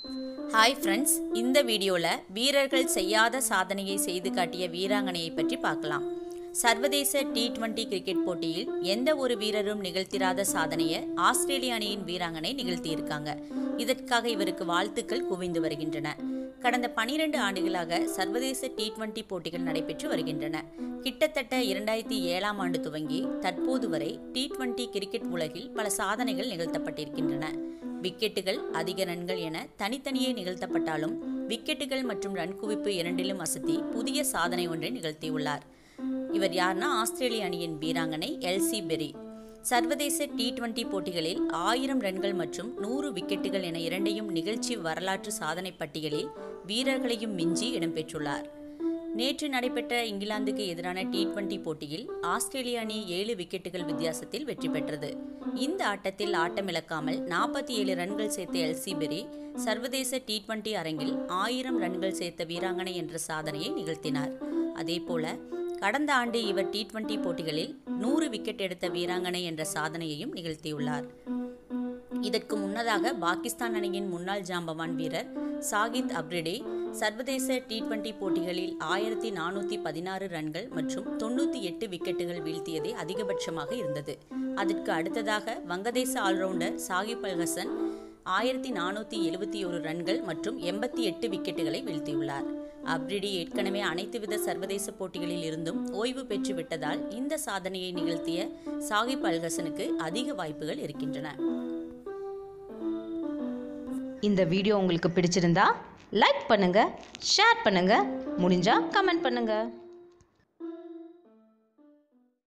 hi friends இந்த வீடியோவில் வீரர்கள் செய்யாத சாதனையை செய்து காட்டிய வீராங்கனையை பற்றி பார்க்கலாம் சர்வதேச டி டுவெண்டி கிரிக்கெட் போட்டியில் எந்த ஒரு வீரரும் நிகழ்த்திராத சாதனையை ஆஸ்திரேலிய அணியின் வீராங்கனை நிகழ்த்தியிருக்காங்க இதற்காக இவருக்கு வாழ்த்துக்கள் குவிந்து வருகின்றன கடந்த பனிரெண்டு ஆண்டுகளாக சர்வதேச டி டுவெண்டி போட்டிகள் நடைபெற்று வருகின்றன கிட்டத்தட்ட இரண்டாயிரத்தி ஏழாம் ஆண்டு துவங்கி தற்போது வரை டி டுவெண்டி கிரிக்கெட் உலகில் பல சாதனைகள் நிகழ்த்தப்பட்டிருக்கின்றன விக்கெட்டுகள் அதிக ரன்கள் என தனித்தனியே நிகழ்த்தப்பட்டாலும் விக்கெட்டுகள் மற்றும் ரன் குவிப்பு இரண்டிலும் அசத்தி புதிய சாதனை ஒன்றை நிகழ்த்தியுள்ளார் இவர் யார்னா ஆஸ்திரேலிய அணியின் வீராங்கனை எல்சி பெரி சர்வதேச டி டுவெண்டி போட்டிகளில் ஆயிரம் ரன்கள் மற்றும் நூறு விக்கெட்டுகள் என இரண்டையும் நிகழ்ச்சி வரலாற்று சாதனை பட்டியலில் வீரர்களையும் மிஞ்சி இடம்பெற்றுள்ளார் நேற்று நடைபெற்ற இங்கிலாந்துக்கு எதிரான டி டுவெண்டி போட்டியில் ஆஸ்திரேலிய அணி ஏழு விக்கெட்டுகள் வித்தியாசத்தில் வெற்றி பெற்றது இந்த ஆட்டத்தில் ஆட்டமிழக்காமல் நாற்பத்தி ஏழு ரன்கள் சேர்த்த எல்சி பெரி சர்வதேச டி டுவெண்டி அரங்கில் ஆயிரம் ரன்கள் சேர்த்த வீராங்கனை என்ற சாதனையை நிகழ்த்தினார் அதேபோல கடந்த ஆண்டு இவர் டி டுவெண்டி போட்டிகளில் நூறு விக்கெட் எடுத்த வீராங்கனை என்ற சாதனையையும் நிகழ்த்தியுள்ளார் இதற்கு முன்னதாக பாகிஸ்தான் அணியின் முன்னாள் ஜாம்பவான் வீரர் சாகித் அப்ரிடே சர்வதேச டி டுவெண்டி போட்டிகளில் ஆயிரத்தி நானூற்றி பதினாறு ரன்கள் மற்றும் தொண்ணூற்றி எட்டு விக்கெட்டுகள் வீழ்த்தியதே அதிகபட்சமாக இருந்தது அதற்கு அடுத்ததாக வங்கதேச ஆல்ரவுண்டர் சாகிப் அல் ஹசன் ஆயிரத்தி நானூற்றி எழுபத்தி ஒரு ரன்கள் மற்றும் எண்பத்தி எட்டு விக்கெட்டுகளை வீழ்த்தியுள்ளார் அப்ரிடி ஏற்கனவே அனைத்து வித சர்வதேச போட்டிகளில் இருந்தும் ஓய்வு பெற்று விட்டதால் இந்த சாதனையை நிகழ்த்திய சாகிப் அல்ஹசனுக்கு அதிக வாய்ப்புகள் இருக்கின்றன இந்த வீடியோ உங்களுக்கு பிடிச்சிருந்தா லைக் பண்ணுங்க ஷேர் பண்ணுங்க முடிஞ்சா கமெண்ட் பண்ணுங்க